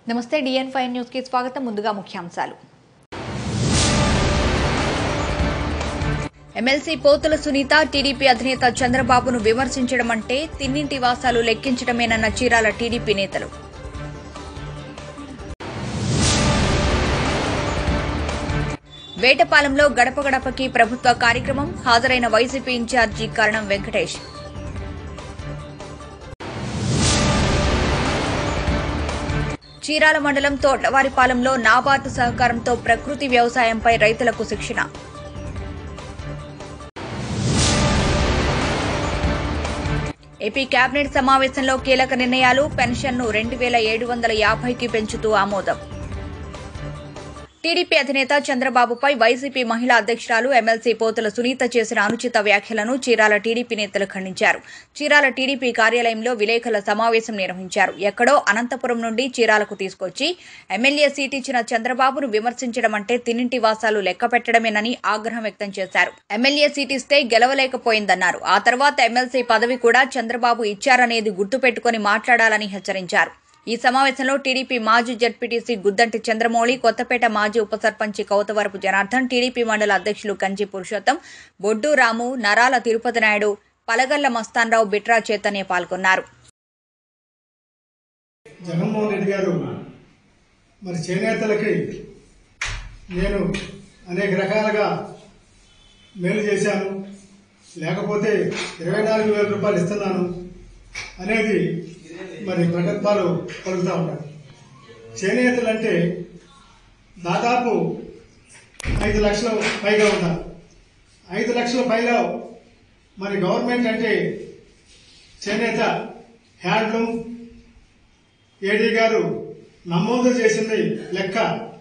నమస్తే డిఎన్ five news కి స్వాగతం ముందుగా ముఖ్యాంశాలు ఎమ్మెల్సీ పోతుల సునీత టీడీపీ అధినేత చంద్రబాబును విమర్శించడం అంటే తిన్నింటి వాసాలు లెక్కించడమేనన్న చీరాల టీడీపీ నేతలు వేటపాలెంలో గడప గడపకి ప్రభుత్వ కార్యక్రమం హాజరైన వైసీపీ ఇన్ఛార్జి కరణం వెంకటేష్ చీరాల మండలం తోటవారిపాలెంలో నాబార్డు సహకారంతో ప్రకృతి వ్యవసాయంపై రైతులకు శిక్షణ ఏపీ కేబినెట్ సమావేశంలో కీలక నిర్ణయాలు పెన్షన్ను రెండు వేల ఏడు వందల యాభైకి పెంచుతూ ఆమోదం టీడీపీ అధినేత చంద్రబాబుపై వైసీపీ మహిళా అధ్యక్షురాలు ఎమ్మెల్సీ పోతుల సునీత చేసిన అనుచిత వ్యాఖ్యలను చీరాల టీడీపీ నేతలు ఖండించారు చీరాల టీడీపీ కార్యాలయంలో విలేకరుల సమావేశం నిర్వహించారు ఎక్కడో అనంతపురం నుండి చీరాలకు తీసుకొచ్చి ఎమ్మెల్యే సీట్ ఇచ్చిన చంద్రబాబును విమర్శించడం అంటే తిన్నింటి వాసాలు లెక్క పెట్టడమేనని ఆగ్రహం వ్యక్తం చేశారు ఎమ్మెల్యే సీట్ ఇస్తే గెలవలేకపోయిందన్నారు ఆ తర్వాత ఎమ్మెల్సీ పదవి కూడా చంద్రబాబు ఇచ్చారనేది గుర్తుపెట్టుకుని మాట్లాడాలని హెచ్చరించారు ఈ సమావేశంలో టీడీపీ మాజీ జడ్పీటీసీ గుద్దంటి చంద్రమౌళి కొత్తపేట మాజీ ఉప సర్పంచి కౌతవరపు జనార్దన్ టీడీపీ మండల అధ్యక్షులు కంచి పురుషోత్తం బొడ్డు రాము నరాల తిరుపతి నాయుడు పలగల్ల మస్తాన్రావు బిట్రా చైతన్య పాల్గొన్నారు జగన్మోహన్ రెడ్డి గారు మరి చేనేతలకి నేను అనేక రకాలుగా మేలు చేశాను లేకపోతే ఇరవై నాలుగు వేల రూపాయలు ఇస్తున్నాను అనేది మరి ప్రగల్భాలు పలుకుతూ ఉన్నారు చేనేతలు అంటే దాదాపు ఐదు లక్షల పైగా ఉన్నారు ఐదు లక్షల పైగా మరి గవర్నమెంట్ అంటే చేనేత హ్యాండ్లూమ్ ఏడీ గారు నమోదు చేసింది లెక్క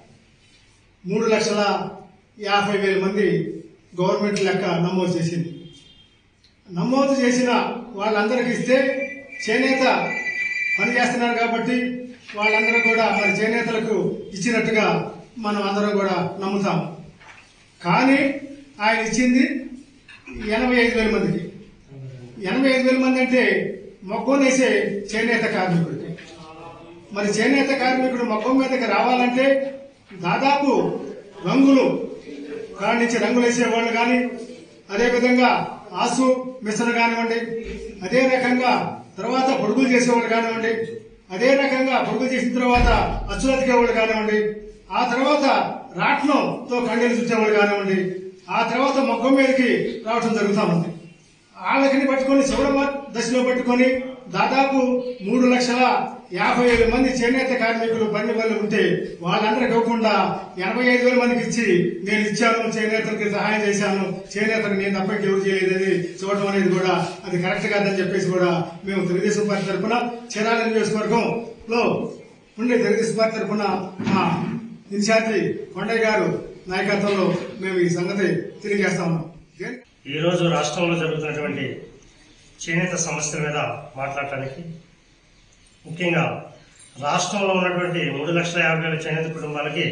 మూడు లక్షల యాభై వేల మంది గవర్నమెంట్ లెక్క నమోదు చేసింది నమోదు చేసిన వాళ్ళందరికీ ఇస్తే చేనేత పని చేస్తున్నారు కాబట్టి వాళ్ళందరూ కూడా మరి చేనేతలకు ఇచ్చినట్టుగా మనం అందరం కూడా నమ్ముతాం కానీ ఆయన ఇచ్చింది ఎనభై ఐదు వేల మందికి ఎనభై ఐదు వేల మంది అంటే మొక్కం వేసే చేనేత కార్మికుడికి మరి చేనేత కార్మికుడు మొక్కం మీదకి రావాలంటే దాదాపు రంగులు కాడి నుంచి రంగులు వేసేవాళ్ళు కానీ అదేవిధంగా ఆసు మిశ్రణ కానివ్వండి అదే రకంగా తర్వాత పొడుగులు చేసేవాళ్ళు కానివ్వండి అదే రకంగా పొడుగులు చేసిన తర్వాత అచ్చులతికేవాళ్ళు కానివ్వండి ఆ తర్వాత రాట్నంతో కండెలు చుట్టేవాళ్ళు కానివ్వండి ఆ తర్వాత మొక్కం మీదకి రావటం జరుగుతూ ఉంది వాళ్ళకిని పట్టుకొని చివరి దశలో పట్టుకొని దాదాపు మూడు లక్షల యాభై వేల మంది చేనేత కార్మికులు పని వాళ్ళు ఉంటే వాళ్ళందరికి ఇవ్వకుండా ఎనభై ఐదు వేల మందికి ఇచ్చి నేను ఇచ్చాను చేనేతలకి సహాయం చేశాను చేనేతలకు నేను తప్ప ఎవరు చేయలేదని చూడటం అనేది కూడా అది కరెక్ట్ కాదని చెప్పేసి కూడా మేము తెలుగుదేశం పార్టీ తరఫున చీరాల నియోజకవర్గంలో ఉండే తెలుగుదేశం పార్టీ తరఫున మా ఇన్ఛార్జి కొండయ్య గారు నాయకత్వంలో మేము ఈ సంగతి తెలియజేస్తా ఉన్నాం దేని- ఈ రోజు రాష్ట్రంలో జరుగుతున్నటువంటి చేనేత సమస్యల మీద మాట్లాడటానికి ముఖ్యంగా రాష్ట్రంలో ఉన్నటువంటి మూడు లక్షల యాభై వేల చేనేత కుటుంబాలకి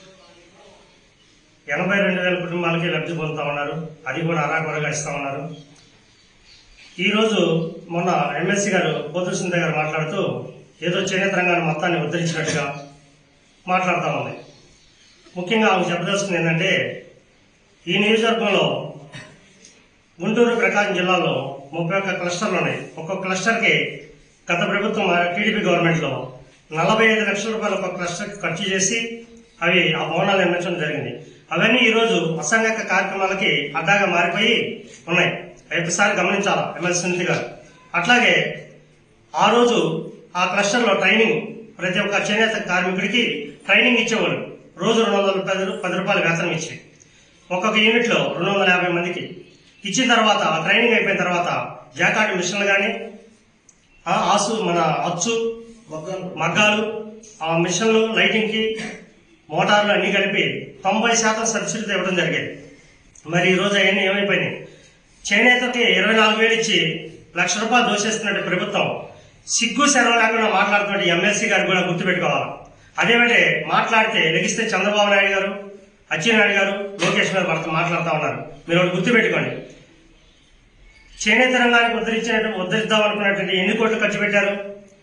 ఎనభై రెండు వేల కుటుంబాలకి లబ్ధి పొందుతా ఉన్నారు అది కూడా అరాకొరగా ఇస్తా ఉన్నారు ఈ రోజు మొన్న ఎమ్మెల్సీ గారు పోతుసింద గారు మాట్లాడుతూ ఏదో చేనేత రంగాన్ని మొత్తాన్ని ఉద్ధరించినట్టుగా మాట్లాడుతా ఉంది ముఖ్యంగా ఆమె చెప్పదలుచుకుంది ఏంటంటే ఈ నియోజకవర్గంలో గుంటూరు ప్రకాశం జిల్లాలో ముప్పై ఒక్క క్లస్టర్లు ఉన్నాయి ఒక్కొక్క క్లస్టర్కి గత ప్రభుత్వం టీడీపీ గవర్నమెంట్లో నలభై ఐదు లక్షల రూపాయలు ఒక క్లస్టర్కి ఖర్చు చేసి అవి ఆ భవనాలు నిర్మించడం జరిగింది అవన్నీ ఈ రోజు అసంఘిక కార్యక్రమాలకి అడ్డాగా మారిపోయి ఉన్నాయి అవి ఒకసారి గమనించాలా ఎమ్మెల్సీ సునీతి గారు అట్లాగే ఆ రోజు ఆ క్లస్టర్లో ట్రైనింగ్ ప్రతి ఒక్క చేనేత కార్మికుడికి ట్రైనింగ్ ఇచ్చేవాడు రోజు రెండు వందల పది రూ- పది రూపాయలు వేతనం ఇచ్చి ఒక్కొక్క యూనిట్లో రెండు వందల యాభై మందికి ఇచ్చిన తర్వాత ఆ ట్రైనింగ్ అయిపోయిన తర్వాత జాకాట్ మిషన్లు కానీ ఆసు మన అచ్చు మగ్గాలు ఆ మిషన్లు లైటింగ్ కి మోటార్లు అన్ని కలిపి తొంభై శాతం సబ్సిడీతో ఇవ్వడం జరిగేది మరి ఈ రోజు అవన్నీ ఏమైపోయినాయి చేనేతకి ఇరవై నాలుగు వేలు ఇచ్చి లక్ష రూపాయలు దోషేస్తున్నట్టు ప్రభుత్వం సిగ్గు సెలవు లేకుండా మాట్లాడుతున్నట్టు ఎమ్మెల్సీ గారు కూడా గుర్తుపెట్టుకోవాలి అదేమంటే మాట్లాడితే లెగిస్తే చంద్రబాబు నాయుడు గారు అచ్చెన్నాయుడు గారు లోకేష్ గారు వాళ్ళతో మాట్లాడుతూ ఉన్నారు మీరు ఒకటి గుర్తుపెట్టుకోండి చేనేత రంగానికి ఉద్ధరించినట్టు ఉద్ధరిద్దాం అనుకున్నటువంటి ఎన్ని కోట్లు ఖర్చు పెట్టారు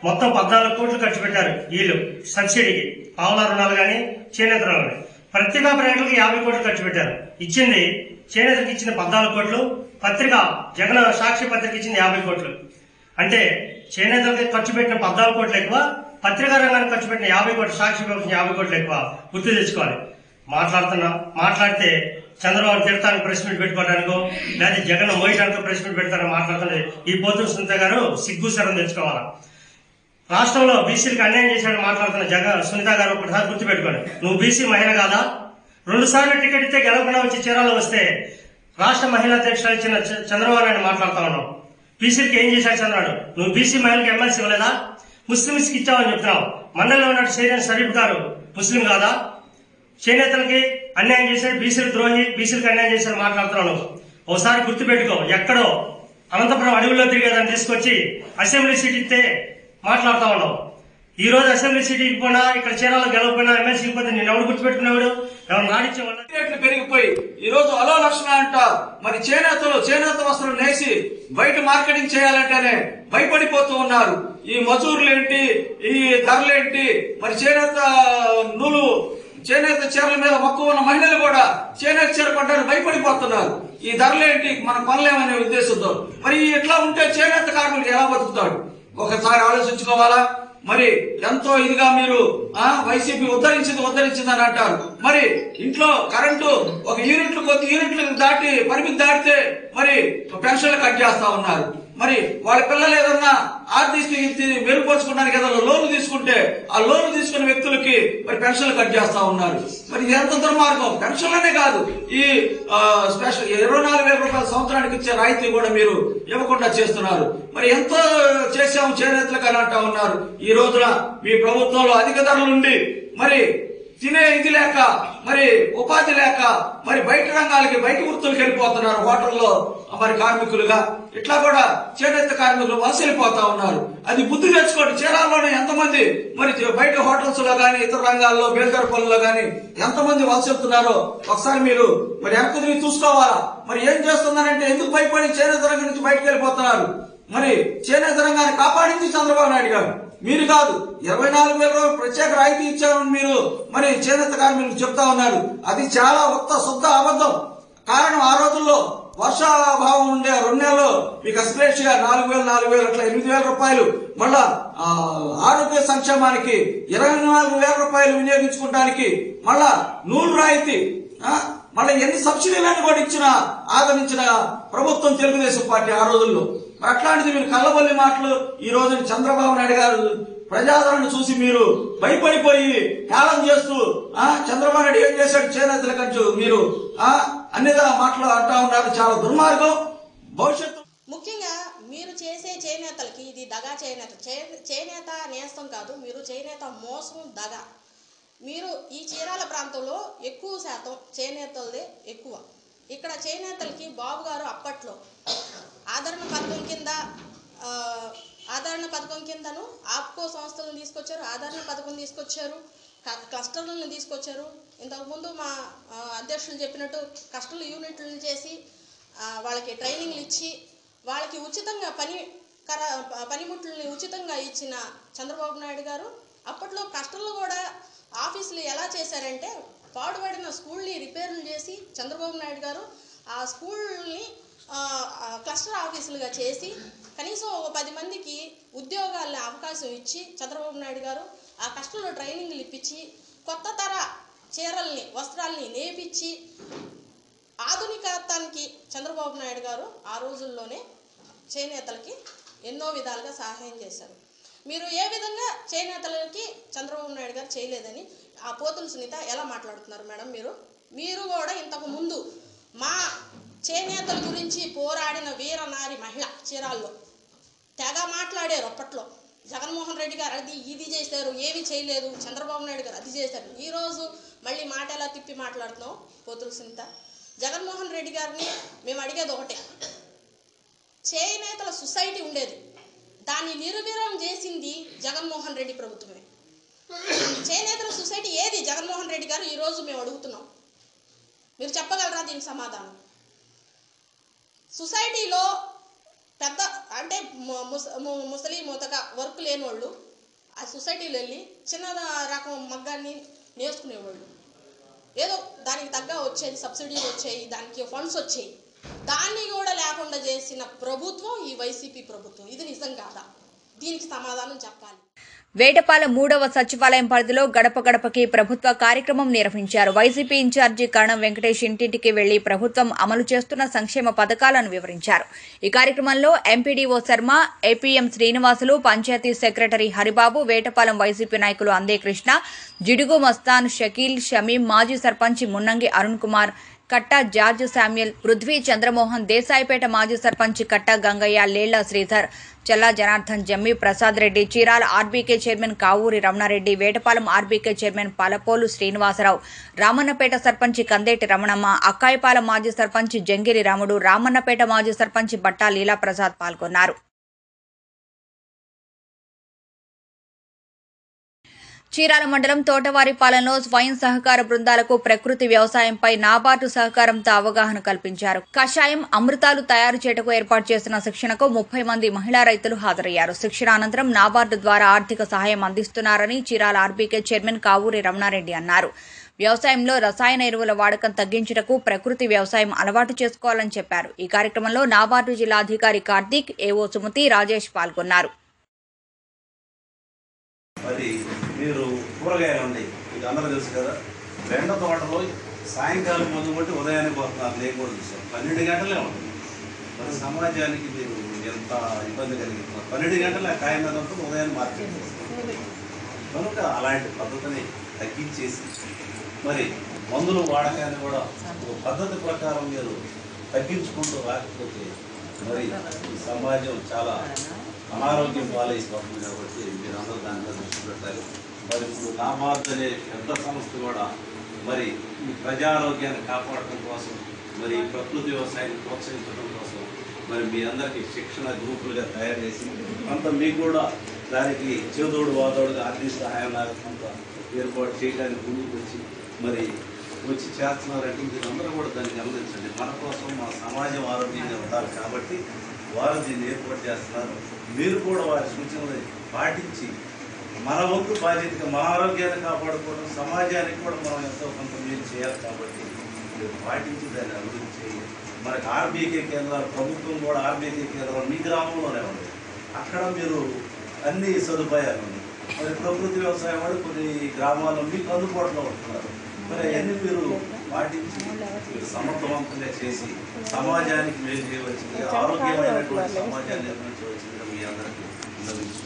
మొత్తం పద్నాలుగు కోట్లు ఖర్చు పెట్టారు వీళ్ళు సబ్సిడీకి పావుల రుణాలు కానీ చేనేత రుణాలు కానీ పత్రికా ప్రకటనలకు యాభై కోట్లు ఖర్చు పెట్టారు ఇచ్చింది చేనేతకి ఇచ్చిన పద్నాలుగు కోట్లు పత్రిక జగన్ సాక్షి పత్రిక ఇచ్చింది యాభై కోట్లు అంటే చేనేతలకి ఖర్చు పెట్టిన పద్నాలుగు కోట్లు ఎక్కువ పత్రికా రంగానికి ఖర్చు పెట్టిన యాభై కోట్లు సాక్షి పెట్టిన యాభై కోట్లు ఎక్కువ గుర్తు తెచ్చుకోవాలి మాట్లాడుతున్నా మాట్లాడితే చంద్రబాబు తిడతానికి ప్రెస్ మీట్ పెట్టుకోవడానికో లేదా జగన్ మోయడానికి ప్రెస్ మీట్ పెడతానని మాట్లాడుతుంది ఈ పోతు సునీత గారు సిగ్గు శరం తెచ్చుకోవాలా రాష్ట్రంలో బీసీలకు అన్యాయం చేశాడని మాట్లాడుతున్న జగన్ సునీత గారు ఒకసారి గుర్తుపెట్టుకోండి నువ్వు బీసీ మహిళ కాదా రెండు సార్లు టికెట్ ఇస్తే గెలవకుండా వచ్చి చీరాలు వస్తే రాష్ట్ర మహిళా అధ్యక్షులు ఇచ్చిన చ- చంద్రబాబు నాయుడు మాట్లాడుతా ఉన్నావు బీసీలకు ఏం చేశాడు చంద్రబాబు నువ్వు బీసీ మహిళలకు ఎమ్మెల్సీ ఇవ్వలేదా ముస్లింస్ కి ఇచ్చావని చెప్తున్నావు మండలిలో ఉన్న షేరియన్ షరీఫ్ గారు ముస్లిం కాదా చేనేతలకి అన్యాయం చేశాడు బీసీలు ద్రోహి బీసీలకు అన్యాయం చేశాడు మాట్లాడుతున్నాను ఒకసారి గుర్తుపెట్టుకో ఎక్కడో అనంతపురం అడవుల్లో తిరిగేదాన్ని తీసుకొచ్చి అసెంబ్లీ సీట్ ఇస్తే మాట్లాడుతా ఉన్నావు ఈ రోజు అసెంబ్లీ సీట్ ఇవ్వకుండా ఇక్కడ చీరాలో గెలవకపోయినా ఎమ్మెల్సీ ఇవ్వకపోతే నేను ఎవరు గుర్తుపెట్టుకునేవాడు ఎవరు నాడిచ్చే వాళ్ళ రేట్లు పెరిగిపోయి ఈ రోజు అలో లక్షణ అంట మరి చేనేతలు చేనేత వస్త్రం నేసి బయట మార్కెటింగ్ చేయాలంటేనే భయపడిపోతూ ఉన్నారు ఈ మజూర్లు ఏంటి ఈ ధరలేంటి మరి చేనేత నూలు చేనేత చీరల మీద మక్కువ ఉన్న మహిళలు కూడా చేనేత చీర కొట్టడానికి భయపడిపోతున్నారు ఈ ధరలేంటి మనం కొనలేమనే ఉద్దేశంతో మరి ఇట్లా ఉంటే చేనేత కార్మికులు ఎలా బతుకుతాడు ఒకసారి ఆలోచించుకోవాలా మరి ఎంతో ఇదిగా మీరు ఆ వైసీపీ ఉద్ధరించింది ఉద్ధరించింది అని అంటారు మరి ఇంట్లో కరెంటు ఒక యూనిట్లు కొద్ది యూనిట్లు దాటి పరిమితి దాటితే మరి పెన్షన్లు కట్ చేస్తా ఉన్నారు మరి వాళ్ళ పిల్లలు ఏదన్నా ఆర్థిక స్థితి మెరుగుపరచుకోవడానికి ఏదైనా లోన్లు తీసుకుంటే ఆ లోన్లు తీసుకున్న వ్యక్తులకి మరి పెన్షన్లు కట్ చేస్తా ఉన్నారు మరి ఇది ఎంత దుర్మార్గం పెన్షన్లనే కాదు ఈ ఆ, స్పెషల్ ఇరవై నాలుగు వేల రూపాయల సంవత్సరానికి ఇచ్చే రాయితీ కూడా మీరు ఇవ్వకుండా చేస్తున్నారు మరి ఎంతో చేశాము చేనేతలకు అని అంటా ఉన్నారు ఈ రోజున మీ ప్రభుత్వంలో అధిక ధరలు ఉండి మరి తినే ఇది లేక మరి ఉపాధి లేక మరి బయట రంగాలకి బయట వృత్తులకు వెళ్ళిపోతున్నారు హోటల్లో మరి కార్మికులుగా ఇట్లా కూడా చేనేత కార్మికులు వలస వెళ్ళిపోతా ఉన్నారు అది బుద్ధి తెచ్చుకోండి చీరాల్లోనే ఎంతమంది మరి బయట హోటల్స్ లో గానీ ఇతర రంగాల్లో బేల్దార్ పనుల్లో గానీ ఎంతమంది వలస వెళ్తున్నారో ఒకసారి మీరు మరి వెనక్కి తిరిగి చూసుకోవాలా మరి ఏం చేస్తున్నారంటే ఎందుకు భయపడి చేనేత రంగం నుంచి బయటకు వెళ్ళిపోతున్నారు మరి చేనేత రంగాన్ని కాపాడింది చంద్రబాబు నాయుడు గారు మీరు కాదు ఇరవై నాలుగు వేల రూపాయలు ప్రత్యేక రాయితీ ఇచ్చామని మీరు మరి చేనేత కార్మికులకు చెప్తా ఉన్నారు అది చాలా ఉత్త శుద్ధ అబద్ధం కారణం ఆ రోజుల్లో వర్షాభావం ఉండే రెండు నెలలు మీకు అస్పిరేషియా నాలుగు వేలు నాలుగు వేలు అట్లా ఎనిమిది వేల రూపాయలు మళ్ళా ఆ, ఆరోగ్య సంక్షేమానికి ఇరవై నాలుగు వేల రూపాయలు వినియోగించుకోవడానికి మళ్ళా నూలు రాయితీ ఆ, మళ్ళీ ఎన్ని సబ్సిడీలను కూడా ఇచ్చిన ఆదరించిన ప్రభుత్వం తెలుగుదేశం పార్టీ ఆ రోజుల్లో మరి అట్లాంటిది మీరు కళ్ళబొల్లి మాటలు ఈ రోజు చంద్రబాబు నాయుడు గారు ప్రజాదరణ చూసి మీరు భయపడిపోయి హేళన చేస్తూ ఆ చంద్రబాబు నాయుడు ఏం చేశాడు చేనేతల కంచు మీరు ఆ అన్నిదా మాటలు అంటా ఉన్నారు చాలా దుర్మార్గం భవిష్యత్తు ముఖ్యంగా మీరు చేసే చేనేతలకి ఇది దగా చేనేత చే- చేనేత నేస్తం కాదు మీరు చేనేత మోసం దగ మీరు ఈ చీరాల ప్రాంతంలో ఎక్కువ శాతం చేనేతలదే ఎక్కువ ఇక్కడ చేనేతలకి బాబు గారు అప్పట్లో ఆదరణ పథకం కింద ఆ, ఆదరణ పథకం కిందను ఆప్కో సంస్థలను తీసుకొచ్చారు ఆదరణ పథకం తీసుకొచ్చారు క- క్లస్టర్లను తీసుకొచ్చారు ఇంతకుముందు మా ఆ, అధ్యక్షులు చెప్పినట్టు కస్టల్ యూనిట్లను చేసి ఆ, వాళ్ళకి ట్రైనింగ్లు ఇచ్చి వాళ్ళకి ఉచితంగా పని కర పనిముట్లని ఉచితంగా ఇచ్చిన చంద్రబాబు నాయుడు గారు అప్పట్లో కష్టంలో కూడా ఆఫీసులు ఎలా చేశారంటే పాడుపడిన స్కూల్ని రిపేర్లు చేసి చంద్రబాబు నాయుడు గారు ఆ స్కూల్ని ఆ, ఆ, క్లస్టర్ ఆఫీసులుగా చేసి కనీసం ఒక పది మందికి ఉద్యోగాల అవకాశం ఇచ్చి చంద్రబాబు నాయుడు గారు ఆ కష్టంలో ట్రైనింగ్లు ఇప్పించి కొత్త తర చీరల్ని వస్త్రాల్ని నేపించి ఆధునికత్వానికి చంద్రబాబు నాయుడు గారు ఆ రోజుల్లోనే చేనేతలకి ఎన్నో విధాలుగా సహాయం చేశారు మీరు ఏ విధంగా చేనేతలకి చంద్రబాబు నాయుడు గారు చేయలేదని ఆ పోతుల సునీత ఎలా మాట్లాడుతున్నారు మేడం మీరు మీరు కూడా ఇంతకు ముందు మా చేనేతల గురించి పోరాడిన వీర నారి మహిళ చీరాల్లో తెగ మాట్లాడారు అప్పట్లో జగన్మోహన్ రెడ్డి గారు అది ఇది చేశారు ఏమీ చేయలేదు చంద్రబాబు నాయుడు గారు అది చేశారు ఈరోజు మళ్ళీ మాట ఎలా తిప్పి మాట్లాడుతున్నాం పోతుల సునీత జగన్మోహన్ రెడ్డి గారిని మేము అడిగేది ఒకటే చేనేతల సొసైటీ ఉండేది దాన్ని నిర్వీర్యం చేసింది జగన్మోహన్ రెడ్డి ప్రభుత్వమే చేనేతల సొసైటీ ఏది జగన్మోహన్ రెడ్డి గారు ఈరోజు మేము అడుగుతున్నాం మీరు చెప్పగలరా దీనికి సమాధానం సొసైటీలో పెద్ద అంటే ము- ముస- ము- ముసలి మూతగా వర్క్ లేని వాళ్ళు ఆ సొసైటీలో వెళ్ళి చిన్న రకం మగ్గాన్ని నేర్చుకునేవాళ్ళు ఏదో దానికి తగ్గ వచ్చేది సబ్సిడీలు వచ్చాయి దానికి ఫండ్స్ వచ్చాయి దాన్ని కూడా లేకుండా చేసిన ప్రభుత్వం ఈ వైసీపీ ప్రభుత్వం ఇది నిజం కాదా దీనికి సమాధానం చెప్పాలి వేటపాలెం మూడవ సచివాలయం పరిధిలో గడప గడపకి ప్రభుత్వ కార్యక్రమం నిర్వహించారు వైసీపీ ఇన్ఛార్జి కరణం వెంకటేష్ ఇంటింటికి వెళ్లి ప్రభుత్వం అమలు చేస్తున్న సంక్షేమ పథకాలను వివరించారు ఈ కార్యక్రమంలో MPDO Sharma APM Srinivasulu panchayati secretary Haribabu Vetapalem YCP నాయకులు అందే కృష్ణ జిడుగు మస్తాన్ షకీల్ షమీం మాజీ సర్పంచ్ మున్నంగి అరుణ్ కుమార్ కట్టా జార్జ్ శామ్యుల్ పృథ్వీ చంద్రమోహన్ దేశాయిపేట మాజీ sarpanch Katta Gangaiah Lella Sridhar Challa Janardhan Jammi Prasad Reddy Chirala RBK chairman Kavuri Ramanareddy Vetapalem RBK chairman Palapolu Srinivasarao Ramannapeta sarpanch Kandeti Ramanamma Akkayapalem మాజీ సర్పంచ్ జంగిరి రాముడు రామన్నపేట మాజీ సర్పంచ్ బట్టా లీలాప్రసాద్ పాల్గొన్నారు చీరాల మండలం తోటవారిపాలెంలో స్వయం సహకార బృందాలకు ప్రకృతి వ్యవసాయంపై నాబార్డు సహకారంతో అవగాహన కల్పించారు కషాయం అమృతాలు తయారు చేయటకు ఏర్పాటు చేసిన శిక్షణకు ముప్పై మంది మహిళా రైతులు హాజరయ్యారు శిక్షణ అనంతరం నాబార్డు ద్వారా ఆర్థిక సహాయం అందిస్తున్నారని చీరాల ఆర్బీకే చైర్మన్ కావూరి రమణారెడ్డి అన్నారు వ్యవసాయంలో రసాయన ఎరువుల వాడకం తగ్గించుటకు ప్రకృతి వ్యవసాయం అలవాటు చేసుకోవాలని చెప్పారు ఈ కార్యక్రమంలో నాబార్డు జిల్లా అధికారి కార్తీక్ ఏవో సుమతి రాజేష్ పాల్గొన్నారు మరి మీరు కూరగాయలు ఉన్నాయి మీకు అందరూ తెలుసు కదా బెండ తోటలో సాయంకాలం మొదలుపెట్టి ఉదయాన్నే పోతున్నారు నేను కూడా చూసాను పన్నెండు గంటలే ఉంటుంది మరి సమాజానికి మీరు ఎంత ఇబ్బంది కలిగిస్తున్నారు పన్నెండు గంటల కాయ మీద ఉంటుంది ఉదయాన్నే మార్కెట్ చేస్తారు కనుక అలాంటి పద్ధతిని తగ్గించేసి మరి మందుల వాడకాన్ని కూడా ఒక పద్ధతి ప్రకారం మీరు తగ్గించుకుంటూ రాకపోతే మరి ఈ సమాజం చాలా అనారోగ్యం పాలైపోతుంది కాబట్టి మీరందరూ దాని మీద దృష్టి పెట్టాలి మరి ఇప్పుడు నాబార్డ్ అనే పెద్ద సంస్థ కూడా మరి ఈ ప్రజారోగ్యాన్ని కాపాడటం కోసం మరి ఈ ప్రకృతి వ్యవసాయాన్ని ప్రోత్సహించడం కోసం మరి మీ అందరికీ శిక్షణ గ్రూపులుగా తయారు చేసి కొంత మీకు కూడా దానికి చేదోడు వాదోడుగా ఆర్థిక సహాయం లాగా కొంత ఏర్పాటు చేయడానికి ముందుకు వచ్చి మరి వచ్చి చేస్తున్నారంటే మీరందరూ కూడా దాన్ని గమనించండి మన కోసం మన సమాజం ఆరోగ్యంగా ఉండాలి కాబట్టి వారు దీన్ని ఏర్పాటు చేస్తున్నారు మీరు కూడా వారి సూచనలు పాటించి మన వంతు బాధ్యతగా మన ఆరోగ్యాన్ని కాపాడుకోవడం సమాజానికి కూడా మనం ఎంతో కొంత మేలు చేయాలి కాబట్టి మీరు పాటించి దాన్ని అభివృద్ధి చేయాలి మనకి ఆర్బీకే కేంద్రాలు ప్రభుత్వం కూడా ఆర్బీకే కేంద్రాలు మీ గ్రామంలోనే ఉంది అక్కడ మీరు అన్ని సదుపాయాలు ఉన్నాయి మరి ప్రకృతి వ్యవసాయం వాడు కొన్ని గ్రామాల్లో మీకు అందుబాటులో ఉంటున్నారు మరి అవన్నీ మీరు పాటించి మీరు సమర్థవంతంగా చేసి సమాజానికి మేలు చేయవలసిందిగా ఆరోగ్యమైనటువంటి సమాజాన్ని నిర్మించవలసిందిగా మీ అందరికీ విన్నవించుకుంటున్నాను.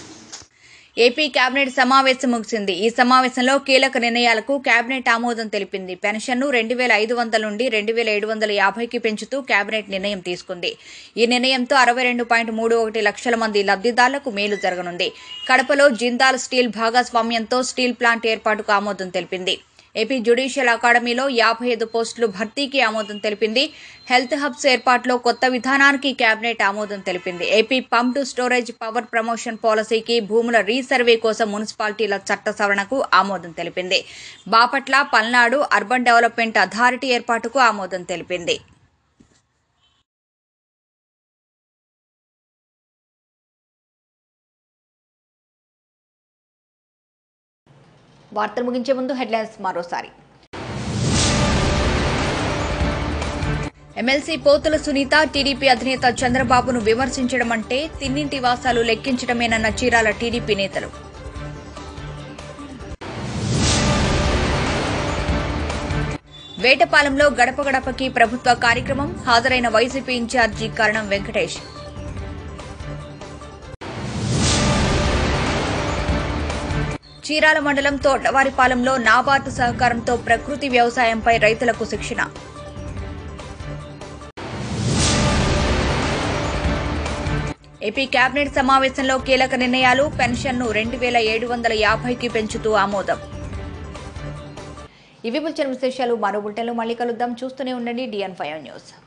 ఏపీ కేబినెట్ సమావేశం ముగిసింది ఈ సమావేశంలో కీలక నిర్ణయాలకు కేబినెట్ ఆమోదం తెలిపింది పెన్షన్ను రెండు వేల ఐదు వందల నుండి రెండు వేల ఏడు వందల యాభైకి పెంచుతూ కేబినెట్ నిర్ణయం తీసుకుంది ఈ నిర్ణయంతో అరవై రెండు పాయింట్ మూడు ఒకటి లక్షల మంది లబ్ధిదారులకు మేలు జరగనుంది కడపలో జిందాల్ స్టీల్ భాగస్వామ్యంతో స్టీల్ ప్లాంట్ ఏర్పాటుకు ఆమోదం తెలిపింది ఏపీ జ్యుడిషియల్ అకాడమీలో యాభై ఐదు పోస్టులు భర్తీకి ఆమోదం తెలిపింది హెల్త్ హబ్స్ ఏర్పాటులో కొత్త విధానానికి కేబినెట్ ఆమోదం తెలిపింది AP pumped storage power promotion పాలసీకి భూముల రీసర్వే కోసం మున్సిపాలిటీల చట్ట సవరణకు ఆమోదం తెలిపింది Bapatla Palnadu urban development authority ఏర్పాటుకు ఆమోదం తెలిపింది వార్తలు ముగించే ముందు హెడ్లైన్స్ మరోసారి ఎమ్మెల్సీ పోతుల సునీత టీడీపీ అధినేత చంద్రబాబును విమర్శించడం అంటే తిన్నింటి వాసాలు లెక్కించడమేనన్న చీరాల టీడీపీ నేతలు వేటపాలెంలో గడప గడపకి ప్రభుత్వ కార్యక్రమం హాజరైన వైసీపీ ఇన్ఛార్జి కరణం వెంకటేష్ చీరాల మండలం తోటవారిపాలెంలో నాబార్డు సహకారంతో ప్రకృతి వ్యవసాయంపై రైతులకు శిక్షణ ఏపీ కేబినెట్ సమావేశంలో కీలక నిర్ణయాలు పెన్షన్ను రెండు వేల ఏడు వందల యాభైకి పెంచుతూ ఆమోదం ఇవి బుల్చిన విశేషాలు మరో బులెటిన్లో మళ్ళీ కలుద్దాం చూస్తూనే ఉండండి డిఎన్ ఫైవ్ న్యూస్